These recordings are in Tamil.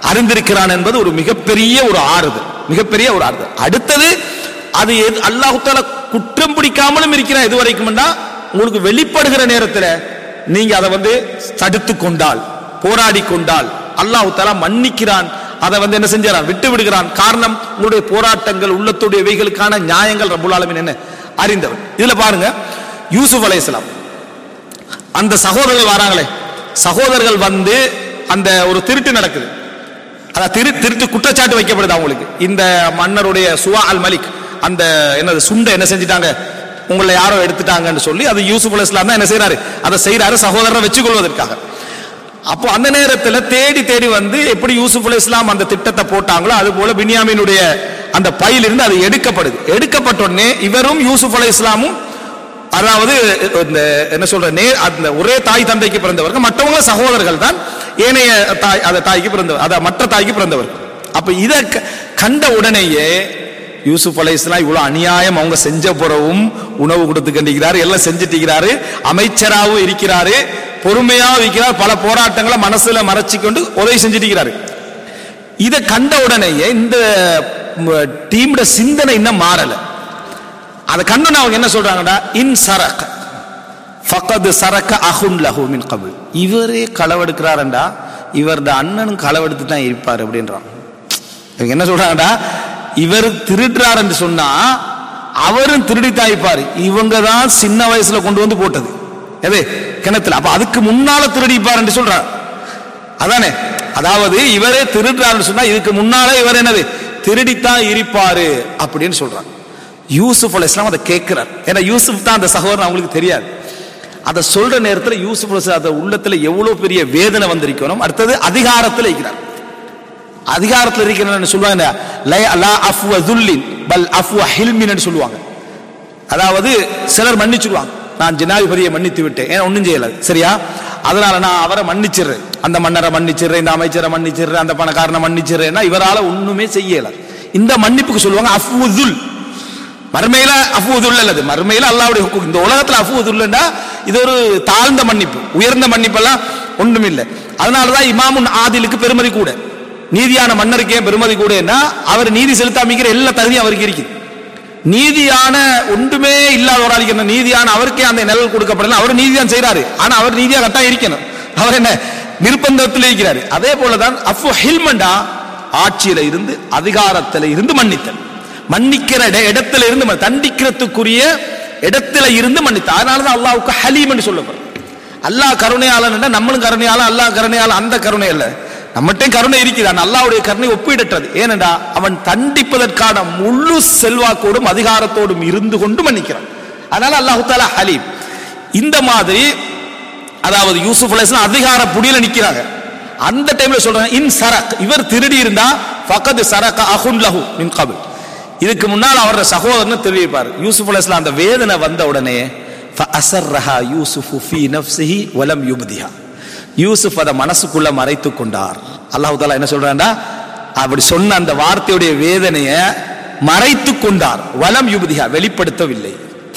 அறிந்திருக்கிறான் என்பது ஒரு மிகப்பெரிய ஒரு ஆறுதல் மிகப்பெரிய ஒரு ஆறுதல் அடுத்தது அது எது அல்லாஹு தாலா குற்றம் பிடிக்காமலும் இருக்கிறான் இது வரைக்கும் உங்களுக்கு வெளிப்படுகிற நேரத்தில் நீங்க அதை வந்து தடுத்து கொண்டால் போராடி கொண்டால் அல்லாஹு தாலா மன்னிக்கிறான் அதை வந்து என்ன செஞ்சான் விட்டு விடுகிறான் காரணம் உங்களுடைய போராட்டங்கள் உள்ளத்துடைய வைகளுக்கான நியாயங்கள் ரபுல் ஆலமீன் என்ன அறிந்தவன் இதுல பாருங்க யூசுப் அலைஹிஸ்ஸலாம் அந்த சகோதரர்கள் வராங்களே சகோதரர்கள் வந்து அந்த ஒரு திருட்டு நடக்குது அதான் திரு திருட்டு குற்றச்சாட்டு வைக்கப்படுது அவங்களுக்கு இந்த மன்னருடைய சுவா அல் மலிக் அந்த என்னது சுண்டை என்ன செஞ்சிட்டாங்க உங்களை யாரோ எடுத்துட்டாங்கன்னு சொல்லி அது யூசுப் அலி இஸ்லாம் தான் என்ன செய்யறாரு அதை செய்யறாரு சகோதரரை வச்சுக்கொள்வதற்காக அப்போ அந்த நேரத்தில் தேடி தேடி வந்து எப்படி யூசுப் அலி இஸ்லாம் அந்த திட்டத்தை போட்டாங்களோ அது போல பின்யாமினுடைய அந்த பையிலிருந்து அது எடுக்கப்படுது எடுக்கப்பட்ட உடனே இவரும் யூசுப் அலி இஸ்லாமும் அதாவது இந்த என்ன சொல்ற நே அந்த ஒரே தாய் தந்தைக்கு பிறந்தவர்கள் மற்றவங்க சகோதரர்கள் தான் ஏனைய தாய் அந்த தாய்க்கு பிறந்தவர் அத மற்ற தாய்க்கு பிறந்தவர் அப்ப இதை க- கண்ட உடனேயே யூசுப் அலைஹிஸ்ஸலாம் இவ்வளவு அநியாயம் அவங்க செஞ்ச பிறவும் உணவு கொடுத்து கண்டிக்கிறாரு எல்லாம் செஞ்சுட்டு அமைச்சராகவும் இருக்கிறாரு பொறுமையா இருக்கிறார் பல போராட்டங்களை மனசுல மறைச்சு கொண்டு உதவி செஞ்சுட்டு இருக்கிறாரு இதை கண்ட உடனேயே இந்த டீமோட சிந்தனை இன்னும் மாறல அதை கண்டு அவங்க என்ன சொல்றாங்கடா இன் சரக் ஃபக்கது சரக்க அஹுன் லஹு மின் கபுல் இவரே களவெடுக்கிறாரண்டா இவரது அண்ணனும் களவெடுத்து தான் இருப்பார் அப்படின்றான் இவங்க என்ன சொல்றாங்கடா இவர் திருடுறார் என்று சொன்னா அவரும் திருடி தான் இருப்பார் இவங்க தான் சின்ன வயசுல கொண்டு வந்து போட்டது எது கிணத்துல அப்ப அதுக்கு முன்னால திருடிப்பார் என்று சொல்றாங்க அதானே அதாவது இவரே திருடுறாருன்னு சொன்னா இதுக்கு முன்னாலே இவர் என்னது திருடித்தான் இருப்பாரு அப்படின்னு சொல்றாங்க யூசுப் அலை இஸ்லாம் அதை கேட்கிறார் ஏன்னா யூசுப் தான் அந்த சகோதரன் அவங்களுக்கு தெரியாது அதை சொல்ற நேரத்தில் யூசுப் அலை அந்த உள்ளத்துல எவ்வளவு பெரிய வேதனை வந்திருக்கணும் அடுத்தது அதிகாரத்தில் இருக்கிறார் அதிகாரத்தில் இருக்கிறன்னு சொல்லுவாங்க லய- லா அஃப்வ துல்லின் பல் அஃப்வ ஹில்மின்னு சொல்லுவாங்க அதாவது சிலர் மன்னிச்சிடுவாங்க நான் ஜனாதிபதியை மன்னித்து விட்டேன் ஏன் ஒன்றும் செய்யல சரியா அதனால நான் அவரை மன்னிச்சிடுறேன் அந்த மன்னரை மன்னிச்சிடுறேன் இந்த அமைச்சரை மன்னிச்சிடுறேன் அந்த பணக்காரனை மன்னிச்சிடுறேன்னா இவரால ஒண்ணுமே செய்யல இந்த மன்னிப்புக்கு சொல்லுவாங்க அஃபுதுல் மறுமையில அஃபுதுல் அல்லது மறுமையில அல்லாவுடைய ஹுக்கும் இந்த உலகத்துல அஃபுதுல்லா இது ஒரு தாழ்ந்த மன்னிப்பு உயர்ந்த மன்னிப்பெல்லாம் ஒன்றும் இல்லை அதனாலதான் இமாமுன் ஆதிலுக்கு பெருமதி கூட நீதியான மன்னருக்கு ஏன் பெருமதி கூடன்னா அவர் நீதி செலுத்தாமிக்கிற எல்லா தகுதியும் அவருக்கு இருக்குது நீதியான ஒன்றுமே இல்லாத ஒரு ஆளுக்கு என்ன நீதியான அவருக்கே அந்த நிழல் கொடுக்கப்படல அவர் நீதிதான் செய்றாரு ஆனா அவர் நீதியா கட்டாயம் இருக்கணும் அவர் என்ன நிர்பந்தத்தில் இருக்கிறாரு அதே போலதான் அஃபு ஹில்மண்டா ஆட்சியில இருந்து அதிகாரத்துல இருந்து மன்னித்தல் மன்னிக்கிற இட- இடத்துல இருந்து மன்னி- தண்டிக்கிறதுக்குரிய இடத்துல இருந்து மன்னித்த அதனாலதான் அல்லாவுக்கு ஹலீம் என்று சொல்லப்படும் அல்லாஹ் கருணையாளன் நம்மளும் கருணையாளன் அல்லாஹ் கருணையாளன் அந்த கருணை அல்ல நம்மகிட்ட கருணை இருக்குது ஆனால் அல்லாஹ்வுடைய கருணை ஒப்பிடற்றது ஏனென்றா அவன் தண்டிப்பதற்கான முழு செல்வாக்கோடும் அதிகாரத்தோடும் இருந்து கொண்டு மன்னிக்கிறான் அதனால அல்லாஹு தாலா ஹலீம் இந்த மாதிரி அதாவது யூசுப் அலைஹிஸ்ஸலாம் அதிகார புடியில நிக்கிறாங்க அந்த டைம்ல சொல்றாங்க இன் சரக் இவர் திருடி இருந்தா ஃபக்கது சரக அஹுன் லஹு மின் கபில் இதுக்கு முன்னால் அவரோட சகோதரனை தெரிவிப்பார் யூசுப் அலைஹிஸ்ஸலாம் அந்த வேதனை வந்த உடனே ஃபஅஸர்ரஹா யூசுஃபு ஃபீ நஃப்ஸிஹி வலம் யுப்திஹா யூசுப் அதை மனசுக்குள்ள மறைத்து கொண்டார் அல்லாஹ் தாலா என்ன சொல்றான்டா அப்படி சொன்ன அந்த வார்த்தையுடைய வேதனையை மறைத்து கொண்டார் வலம் யுபதியா வெளிப்படுத்தவில்லை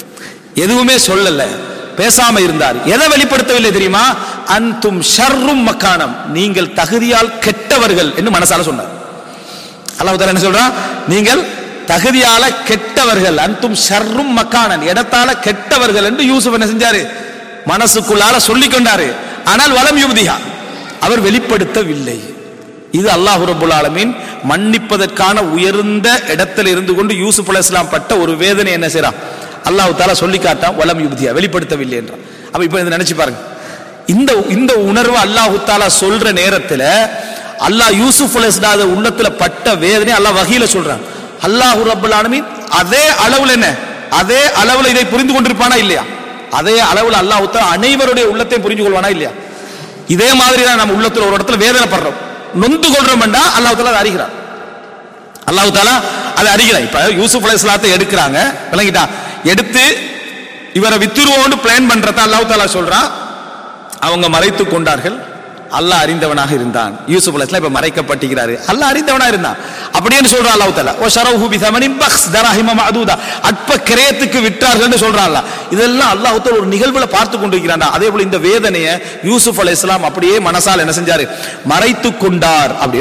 எதுவுமே சொல்லல பேசாம இருந்தார் எதை வெளிப்படுத்தவில்லை தெரியுமா அன்தும் ஷர்ரும் மக்கானம் நீங்கள் தகுதியால் கெட்டவர்கள் என்று மனசால சொன்னார் அல்லாஹ் தாலா என்ன சொல்றான் நீங்கள் தகுதியால கெட்டவர்கள் அன்தும் ஷர்ரும் மக்கானன் இடத்தால கெட்டவர்கள் என்று யூசுப் என்ன செஞ்சாரு மனசுக்குள்ளால சொல்லிக் கொண்டாரு ஆனால் வலம் யுபதியா அவர் வெளிப்படுத்தவில்லை இது அல்லாஹ் ரபுல் ஆலமீன் மன்னிப்பதற்கான உயர்ந்த இடத்தில் இருந்து கொண்டு யூசுப் அலைஹிஸ்ஸலாம் பட்ட ஒரு வேதனை என்ன செய்றான் அல்லாஹ் தாலா சொல்லி காட்டான் வலம் யுபதியா வெளிப்படுத்தவில்லை என்றான் அப்ப இப்போ இதை நினைச்சு பாருங்க இந்த இந்த உணர்வு அல்லாஹு தாலா சொல்ற நேரத்துல அல்லாஹ் யூசுப் அலைஹிஸ்ஸலாத உள்ளத்துல பட்ட வேதனை அல்லாஹ் வகையில சொல்றான் அல்லாஹு ரப்பல் ஆலமீன் அதே அளவுல என்ன அதே அளவுல இதை புரிந்து கொண்டிருப்பானா இல்லையா அதே அளவுல அல்லாஹ் தாலா அனைவருடைய உள்ளத்தையும் புரிஞ்சு கொள்வானா இல்லையா இதே மாதிரி தான் நம்ம உள்ளத்துல ஒரு இடத்துல வேதனைப்படுறோம் நொந்து கொள்றோம்டா அல்லாஹ் தாலா அதை அறிகிறான் அல்லாஹ் தாலா அதை அறிகிறான் இப்ப யூசுப் அலைஹிஸ்ஸலாத்தை எடுக்கிறாங்க விளங்கிட்டா எடுத்து இவரை வித்துருவோன்னு பிளான் பண்றத அல்லாஹ் தாலா சொல்றான் அவங்க மறைத்து கொண்டார்கள் அல்லாஹ் அறிந்தவனாக இருந்தான் யூசுப் அலைஹிஸ்ஸலாம் இப்ப மறைக்கப்பட்டிருக்கிறாரு அல்லாஹ் அறிந்தவனா இருந்தான் அப்படின்னு சொல்றான் அல்லாஹ் தாலா ஓ ஷரஹு பி தமனின் பக்ஸ் தராஹிம மஅதூதா அற்ப கிரயத்துக்கு விற்றார்கள்னு சொல்றான் அல்லாஹ் இதெல்லாம் அல்லாஹ் தாலா ஒரு நிகழ்வுல பார்த்து கொண்டிருக்கிறான்டா அதே போல இந்த வேதனையை யூசுப் அலைஹிஸ்ஸலாம் அப்படியே மனசால் என்ன செஞ்சாரு மறைத்து கொண்டார் அப்படி